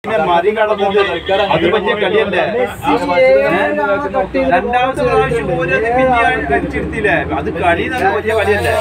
പിന്നെ മറികടന്നത് അത് വലിയ കളിയല്ലേ രണ്ടാമത്തെ പ്രാവശ്യം പോലും അത് പിന്നെ കളിച്ചെടുത്തില്ലേ അത് കളി നല്ല വലിയ കളിയല്ലേ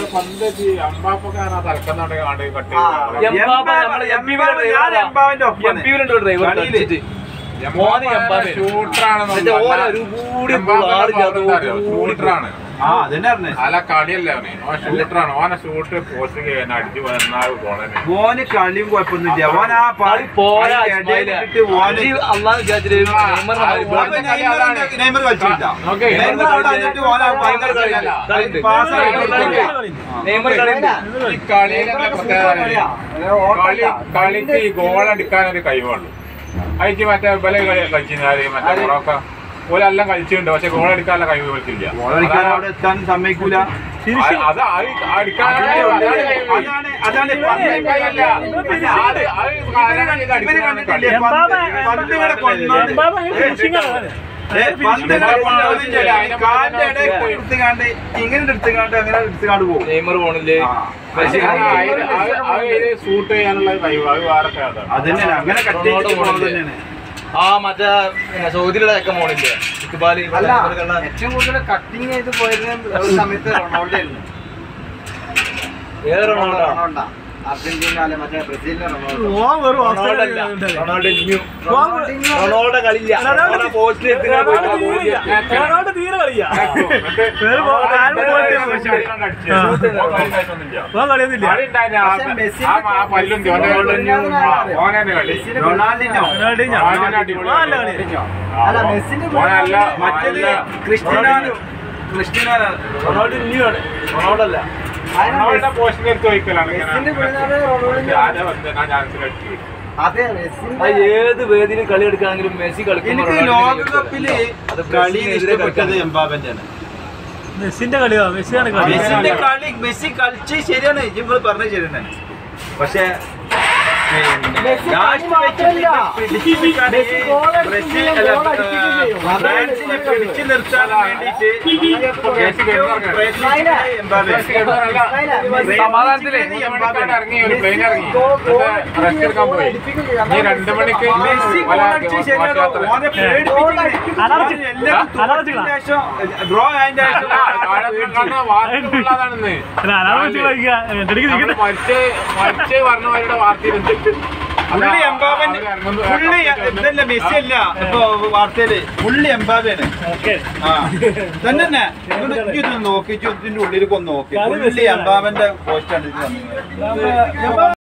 എംബാപ്പ നമ്മള് എംബിവിലുണ്ട് ഞാൻ എംബാവിന്റെ ഒപ്പമാണ്. എംബിവിലുണ്ട് ഡ്രൈവർ കളിയില്. കളിച്ചിട്ട് മോനെ എംബാപ്പയാണ്. എന്നിട്ട് ഓലെ ഒരു കൂടി ആളില്ലാത്ത ഒരു കൂടി ഷൂട്ടറാണ് ആ അതന്നെ പറഞ്ഞേ അല്ല കളിയല്ലേ അവന് ഓൻ ഷൂട്ടറാണ് ഓനെ ഷൂട്ട് പോസ്റ്റ് ചെയ്യാൻ അടിച്ചു വന്നാൽ ഗോളനെ മോന് കളിയും കുഴപ്പമൊന്നുമില്ല ഓൻ ആ കളി പോരാ ഇടയിൽ ഇസ്മായിലെ. ഇട്ടിട്ട് ഓന് അജി അള്ളാഹ് വിചാരിച്ചിട്ട് നെയ്മറിനെ മാറി ഓൻ പോയി. നെയ്മറിന്റെ- നെയ്മർ കളിച്ചില്ല ഓക്കേ, നെയ്മർ അവിടെ വന്നിട്ട് ഓൻ ആ നെയ്മർ കളിയല്ല. കളിയുണ്ട്. പാസ് ആക്കി നെയ്മർ കൊടുത്തില്ല. കളിയുണ്ട്. നെയ്മർ കളിയുണ്ട്. ഈ കളിയിലെ പ്രത്യേകത കളി കളിക്ക് ഈ ഗോൾ അടിക്കാൻ ഒരു കഴിവുള്ളൂ അയച്ച് മറ്റേ ബല കളി കളിച്ചാല് മറ്റേ മൊറോക്ക ഓലെല്ലാം കളിച്ചിട്ടുണ്ട് പക്ഷെ ഗോൾ അടിക്കാനുള്ള കഴിവ് കളിച്ചില്ല ഗോൾ അടിക്കാൻ അവിടെ എത്താൻ സമ്മതിക്കൂല അത് അത് അടിക്കാനുള്ള കഴിവ്, അതാണ് കഴിവ്. അതാണ് അതാണ് പന്ത് കളിയല്ല. അത് അത് കാരണം ഇത് അടിക്കാനുള്ള കളി. കണ്ടിട്ടില്ലേ? പന്ത് പന്ത് ഇവിടെ കൊണ്ടോണ്ട് ഏ, പന്ത് ഇവിടെ കൊണ്ടോണ്ട് ഇല്ലേ? കാലിന്റെ ഇടയിൽ പോയി എടുത്തുകാണ്ട് ഇങ്ങനെ എടുത്തുകാണ്ട് അങ്ങനെ എടുത്തുകാണ്ട് പോകും നെയ്മർ പോണില്ലേ ആ. മെസ്സി അത് അതിന് അത് അത് ഇത് സൂട്ട് ചെയ്യാനുള്ള കഴിവ് അത് വേറെ അതാണ് അതന്നെ അങ്ങനെ കട്ട് ചെയ്തിട്ട് പോണത് തന്നെയാണ് ആ മറ്റേ പിന്നെ സൗദിയുടെ ഒക്കെ മോണില്ലേ ഇക്ബാല് അല്ല ഏറ്റവും കൂടുതൽ കട്ടിങ് ചെയ്ത് പോയിരുന്ന ഒരു സമയത്ത് റൊണാൾഡോ ആയിരുന്നു ഏത് റൊണാൾഡോ റൊണാൾഡോ അർജന്റീന അല്ലെ മറ്റേ ബ്രസീലിലെ റൊണാൾഡോ റൊണാൾഡോ അല്ല റൊണാൾഡോ ഇനിയും റൊണാൾഡോ കളിയില്ല റൊണാൾഡോ പോസ്റ്റിൽ എത്തിക്കാൻ പോയിട്ടില്ല തീരെ കളിയാ കളിയൊന്നുമില്ല റൊണാൾഡിനോ നല്ല കളി അല്ല മെസ്സിന്റെ ഓനല്ല മറ്റേത് ക്രിസ്ത്യനോ ക്രിസ്ത്യനോ റൊണാൾഡോ ഇനിയാണ് റൊണാൾഡോ അല്ല മെസ്സിന്റെ പിള്ളേരെ റൊണാൾഡോ അതെ ആ മെസ്സിന്റെ ഏത് വേദിയിലും കളി എടുക്കുകയാണെങ്കിലും മെസ്സി കളിക്കുമ്പോൾ എനിക്ക് റൊണാൾഡോ ലോകകപ്പില് അത് കളി ബ്രസീലിനെതിരെ ഇഷ്ടപ്പെട്ടത് എംബാബന്റെയാണ് മെസ്സിന്റെ കളിയോ മെസ്സിയാണ് കളി മെസ്സിന്റെ കളി മെസ്സി കളിച്ച് ശരിയാണ് നിങ്ങൾ പറഞ്ഞത് ശരിയാണ് പക്ഷെ മെസ്സി കളി മാത്രല്ല. മെസ്സി goal അടിക്കുകയും goal അടിക്കുകയും ചെയ്യും. ഫ്രാൻസിനെ പിടിച്ചു നിർത്താൻ വേണ്ടിയിട്ട് ഏറ്റവും പ്രയത്നിച്ചത് എംബാബെ. സമാധാനത്തില് ഇറങ്ങി ഒരു പ്ലെയിൻ ഇറങ്ങി റെസ്റ്റ് എടുക്കാൻ പോയി ഈ രണ്ട് മണിക്ക് മെസ്സി goal അടിച്ച് ശരിയാണ്. ഓനെ പേടിപ്പിച്ചില്ലേ? അലർജി. ഓന് എല്ലാം അലർജി തോറ്റതിന് ശേഷം, draw ആയതിന്റെ ശേഷം വാർത്തയുള്ളതാണെന്ന് അല്ല അലാറം വെച്ച് കളിക്കുക എന്തെങ്കിലും നമ്മള് മരിച്ച് മരിച്ച് പറഞ്ഞവരുടെ വാർത്തയിലുണ്ട് പുള്ളി എംബാബൻ പുള്ളി ഇതല്ല മെസ്സി അല്ല ഇപ്പൊ വാർത്തയില് പുള്ളി എംബാബയാണ് ഓക്കെ ആ തന്നെ തന്നെ ഇങ്ങോട്ട് ഇതൊന്ന് നോക്കി ഇതിന്റെ ഉള്ളിലേക്ക് ഒന്ന് നോക്കി പുള്ളി എംബാബന്റെ പോസ്റ്റാണ് ഇത് വന്നത്